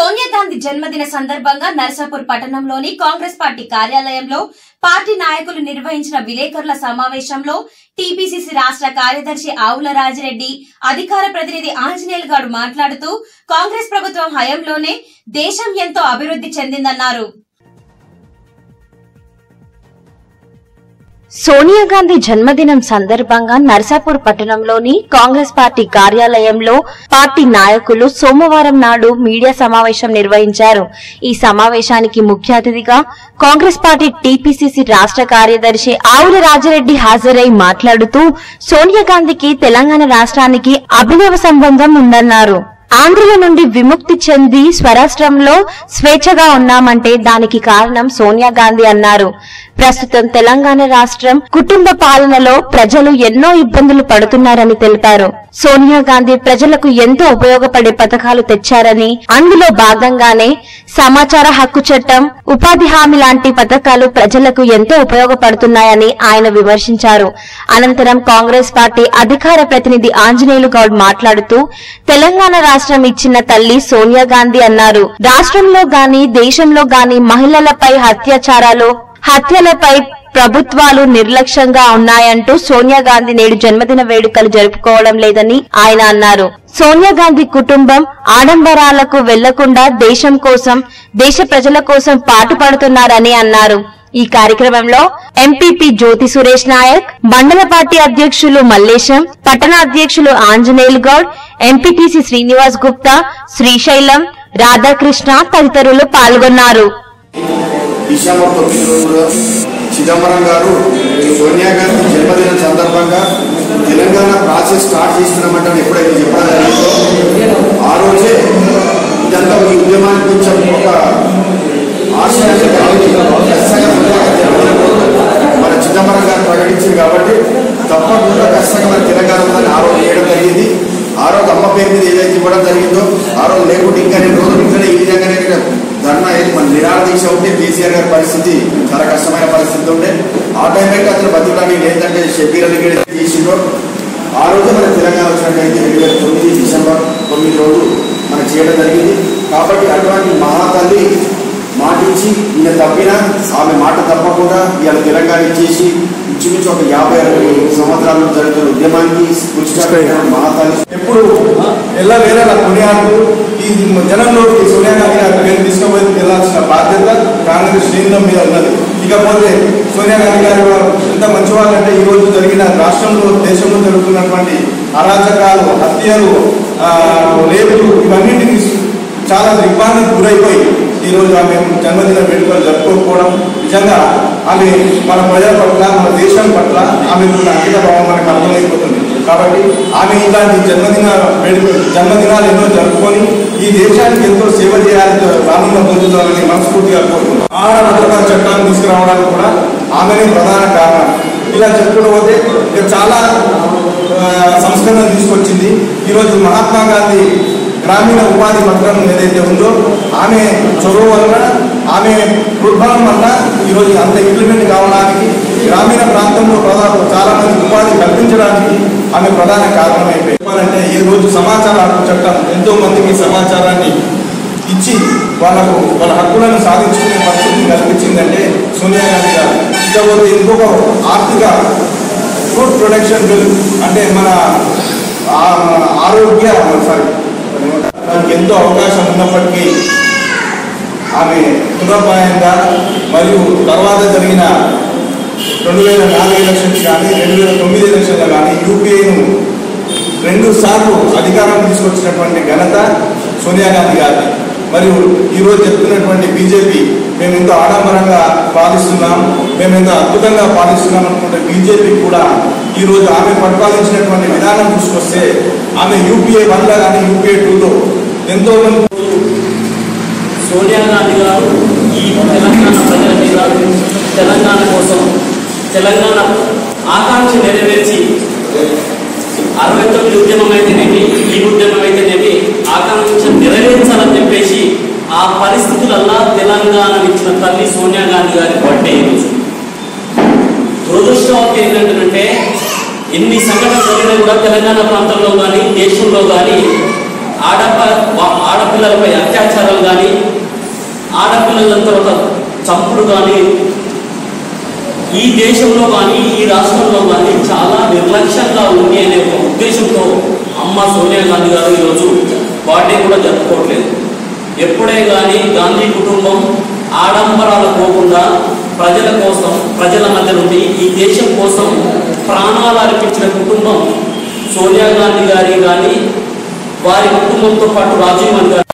సోనియా గాంధీ జన్మదిన సందర్భంగా నర్సాపూర్ పట్టణంలోని కాంగ్రెస్ పార్టీ కార్యాలయంలో పార్టీ నాయకులు నిర్వహించిన విలేకరుల సమావేశంలో టీపీసీసీ రాష్ట్ర కార్యదర్శి ఆవుల రాజిరెడ్డి అధికార ప్రతినిధి ఆంజనేయులు గౌడ్ మాట్లాడుతూ కాంగ్రెస్ ప్రభుత్వం హయాంలోనే దేశం ఎంతో అభివృద్ధి చెందిందన్నారు సోనియా గాంధీ జన్మదినం సందర్భంగా నర్సాపూర్ పట్టణంలోని కాంగ్రెస్ పార్టీ కార్యాలయంలో పార్టీ నాయకులు సోమవారం నాడు మీడియా సమావేశం నిర్వహించారు ఈ సమావేశానికి ముఖ్య అతిథిగా కాంగ్రెస్ పార్టీ టీపీసీసీ రాష్ట్ర కార్యదర్శి ఆవుల రాజరెడ్డి హాజరై మాట్లాడుతూ సోనియా గాంధీకి తెలంగాణ రాష్ట్రానికి అభినవ సంబంధం ఉందన్నారు ఆంధ్రుల నుండి విముక్తి చెంది స్వరాష్ట్రంలో స్వేచ్ఛగా ఉన్నామంటే దానికి కారణం సోనియా గాంధీ అన్నారు ప్రస్తుతం తెలంగాణ రాష్ట్రం కుటుంబ పాలనలో ప్రజలు ఎన్నో ఇబ్బందులు పడుతున్నారని తెలిపారు సోనియా గాంధీ ప్రజలకు ఎంతో ఉపయోగపడే పథకాలు తెచ్చారని అందులో భాగంగానే సమాచార హక్కు చట్టం ఉపాధి హామీ లాంటి పథకాలు ప్రజలకు ఎంతో ఉపయోగపడుతున్నాయని ఆయన విమర్శించారు అనంతరం కాంగ్రెస్ పార్టీ అధికార ప్రతినిధి ఆంజనేయులు గౌడ్ మాట్లాడుతూ తెలంగాణ రాష్ట్రం ఇచ్చిన తల్లి సోనియా గాంధీ అన్నారు రాష్ట్రంలో గాని దేశంలో గాని మహిళలపై అత్యాచారాలు హత్యలపై ప్రభుత్వాలు నిర్లక్ష్యంగా ఉన్నాయంటూ సోనియా గాంధీ నేడు జన్మదిన వేడుకలు జరుపుకోవడం లేదని ఆయన అన్నారు సోనియా గాంధీ కుటుంబం ఆడంబరాలకు వెళ్లకుండా దేశం కోసం దేశ ప్రజల కోసం పాటుపడుతున్నారని అన్నారు ఈ కార్యక్రమంలో ఎంపీపీ జ్యోతి సురేష్ నాయక్ మండల పార్టీ అధ్యక్షులు మల్లేశం పట్టణ అధ్యక్షులు ఆంజనేయులు గౌడ్ ఎంపీటీసీ శ్రీనివాస్ గుప్తా శ్రీశైలం రాధాకృష్ణ తదితరులు పాల్గొన్నారు డిసెంబర్ తొమ్మిది రోజున చిదంబరం గారు సోనియా గాంధీ జన్మదినం సందర్భంగా తెలంగాణ ప్రాసెస్ స్టార్ట్ చేస్తున్నామంటే ఎప్పుడైతే చెప్పడం జరిగిందో ఆ రోజే ఇదంతా ఈ ఉద్యమానికి కొంచెం ఒక ఆశయాన్ని కలిగి మన చిదంబరం గారు ప్రకటించింది కాబట్టి తప్పకుండా ఖచ్చితంగా మన తెలంగాణ ఉందని ఆ రోజు చేయడం జరిగింది ఆ రోజు అమ్మ పేరు మీద ఏదైతే ఇవ్వడం జరిగిందో ఆ రోజు లేకుంటే ఇంకా రెండు రోజులు ఇక్కడ ఈ విధంగానే ఇక్కడ ధర్నా ఏది మన నిరాహార దీక్ష ఉంటే కేసీఆర్ గారి పరిస్థితి చాలా కష్టమైన పరిస్థితి ఉండే ఆ టైం అయితే అతను బతుకుడానికి ఏంటంటే షబీర్ అలీ గడి చేసిండో ఆ రోజు మన తెలంగాణ వచ్చినట్టయితే రెండు వేల తొమ్మిది డిసెంబర్ తొమ్మిది రోజు మనం చేయడం జరిగింది కాబట్టి అటువంటి మహాతల్లి మాటించి ఈయన తప్పినా ఆమె మాట తప్పకుండా ఇవాళ తెలంగాణ ఇచ్చేసి ఇంచుమించు ఒక యాభై అరవై సంవత్సరాలు జరుగుతున్న ఉద్యమానికి స్ఫూర్తిగా మహాతల్లి ఎప్పుడు ఎలా వేరే కొనియాడుతూ ఈ జనంలోకి సోనియా గాంధీ గారి పేరు తీసుకుపోయి వెళ్ళాల్సిన బాధ్యత కాంగ్రెస్ శ్రేణుల మీద ఉన్నది ఇకపోతే సోనియా గాంధీ గారి వారు ఎంత మంచి వాళ్ళంటే ఈ రోజు జరిగిన రాష్ట్రంలో దేశంలో జరుగుతున్నటువంటి అరాచకాలు హత్యలు ఆ, రేపులు ఇవన్నింటినీ చాలా దిగ్భానికి గురైపోయి ఈ రోజు ఆమె జన్మదిన వేడుకలు జరుపుకోకపోవడం నిజంగా ఆమె మన ప్రజల పట్ల మన దేశం పట్ల ఆమె ఉన్న అంకిత భావం మనకు అర్థమైపోతుంది కాబట్టి ఆమె ఇలాంటి జన్మదిన వేడుక జన్మదినాలు ఎన్నో జరుపుకొని ఈ దేశానికి ఎంతో సేవ చేయాలని రానున్న రోజుల్లోని మనస్ఫూర్తిగా కోరుకుంటున్నాం ఆహార భద్రతా చట్టాన్ని తీసుకురావడానికి కూడా ఆమెనే ప్రధాన కారణం ఇలా చెప్పుకుంటూ పోతే ఇక చాలా ఆ, సంస్కరణలు తీసుకొచ్చింది ఈరోజు మహాత్మా గాంధీ గ్రామీణ ఉపాధి పథకం ఏదైతే ఉందో ఆమె చొరవ వలన ఆమె ప్రోద్బలం వల్ల ఈరోజు అంత ఇంప్లిమెంట్ కావడానికి గ్రామీణ ప్రాంతంలో ప్రధాన చాలా మంది ఉపాధి కల్పించడానికి ఆమె ప్రధాన కారణమైపోయింది చెప్పాలంటే ఈ రోజు సమాచార హక్కు చట్టం ఎంతో మందికి సమాచారాన్ని ఇచ్చి వాళ్ళకు వాళ్ళ హక్కులను సాధించుకునే పరిస్థితిని కల్పించిందంటే సోనియా గాంధీ గారు ఇకపోతే ఇంకొక ఆర్థిక ఫుడ్ ప్రొడక్షన్ బిల్ అంటే మన ఆ- మన ఆరోగ్య సారీ దానికి ఎంతో అవకాశం ఉన్నప్పటికీ ఆమె తునపాయంగా మరియు తర్వాత జరిగిన రెండు వేల నాలుగు ఎలక్షన్స్ కానీ రెండు వేల తొమ్మిది ఎలక్షన్లో కానీ యూపీఐను రెండు సార్లు అధికారం తీసుకొచ్చినటువంటి ఘనత సోనియా గాంధీ గారి మరియు ఈరోజు చెప్తున్నటువంటి బీజేపీ మేము ఎంతో ఆడంబరంగా పాలిస్తున్నాం మేము ఎంతో అద్భుతంగా పాలిస్తున్నాం అనుకుంటే బీజేపీ కూడా ఈరోజు ఆమె పరిపాలించినటువంటి విధానం చూసుకొస్తే ఆమె యూపీఏ వన్లో కానీ యూపీఏ టూలో ఎంతో మంది సోనియా గాంధీ గారు ఈ తెలంగాణ ప్రజల మీద తెలంగాణ కోసం తెలంగాణ ఆకాంక్ష నెరవేర్చి అరవై తొమ్మిది ఉద్యమం అయితేనేమి ఈ ఉద్యమం అయితేనేమి ఆకాంక్ష నెరవేర్చాలని చెప్పేసి ఆ పరిస్థితులల్లా తెలంగాణ ఇచ్చిన తల్లి సోనియా గాంధీ గారి బర్త్డే ఈరోజు దురదృష్టం ఏంటంటే ఎన్ని సంఘటనలు జరిగినా కూడా తెలంగాణ ప్రాంతంలో కానీ దేశంలో కానీ ఆడప వా- ఆడపిల్లలపై అత్యాచారాలు కానీ ఆడపిల్లల తర్వాత చంపుడు కానీ ఈ దేశంలో కానీ ఈ రాష్ట్రంలో కానీ చాలా నిర్లక్ష్యంగా ఉంది అనే ఒక ఉద్దేశంతో అమ్మ సోనియా గాంధీ గారు ఈరోజు బర్త్డే కూడా జరుపుకోవట్లేదు ఎప్పుడే కానీ గాంధీ కుటుంబం ఆడంబరాలు పోకుండా ప్రజల కోసం ప్రజల మధ్య నుండి ఈ దేశం కోసం ప్రాణాలు అర్పించిన కుటుంబం సోనియా గాంధీ గారి కానీ వారి కుటుంబంతో పాటు రాజీవ్ గాంధీ గారి